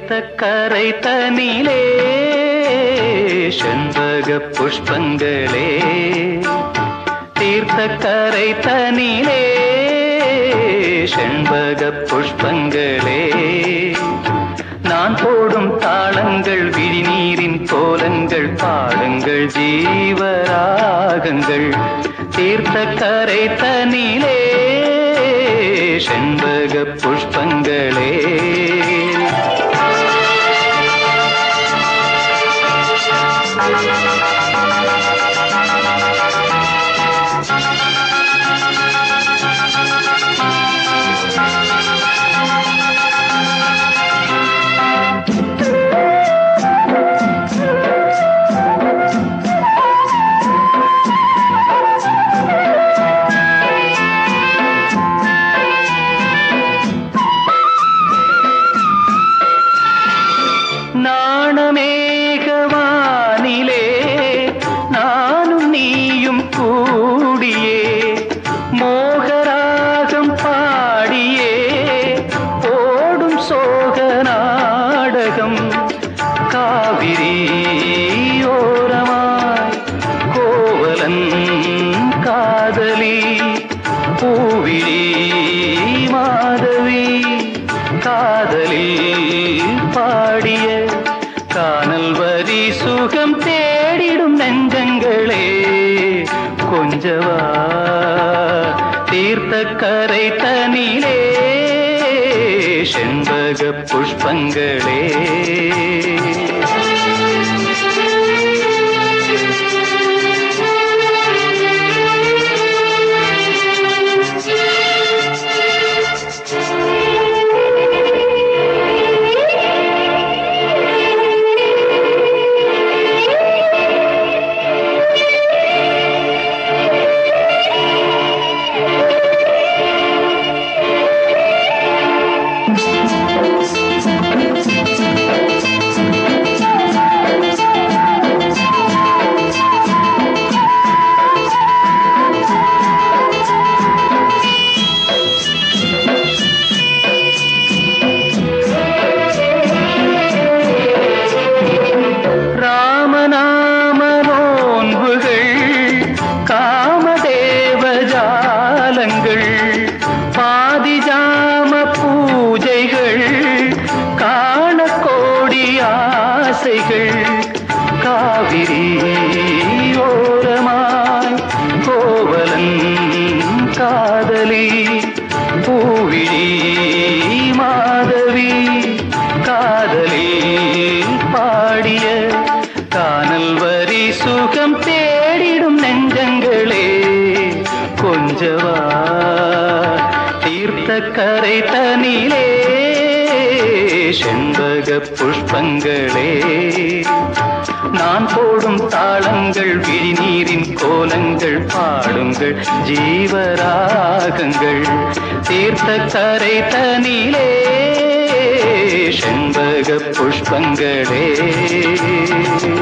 தீர்த்தக்கரை தனிலே செண்பக புஷ்பங்களே தீர்த்தக்கரை தனிலே செண்பக புஷ்பங்களே நான் போடும் தாளங்கள் விழிநீரின் கோலங்கள் பாடுங்கள் ஜீவராகங்கள் தீர்த்தக்கரை தனிலே செண்பக புஷ்பங்களே நாணமேகவானிலே நானும் நீயும் கூடியே மோகராகம் பாடியே ஓடும் சோக நாடகம் காவிரி ஓரமாய் கோவலன் காதலி பூவிழி மாதவி காதலில் பாடிய காணல் வரி சுகம் தேடிடும் நெஞ்சங்களே கொஞ்சவா தீர்த்தக்கரை தனிலே செண்பக புஷ்பங்களே ராமநாமரோன்புகள் காமதேவ ஜாலங்கள் பாதிஜாம பூஜைகள் காண கோடி ஆசைகள் காவிரி ஓரமாய் கோவலன் காதலி பூவிழி மாதவி காதலி பாடிய காணல் வரி சுகம் தேடிடும் நெஞ்சங்களே கொஞ்சவா தீர்த்தக்கரை தனிலே செண்பக புஷ்பங்களே நான் போடும் தாளங்கள் விழிநீரின் கோலங்கள் பாடுங்கள் ஜீவராகங்கள் தீர்த்தக்கரை தனிலே செண்பக புஷ்பங்களே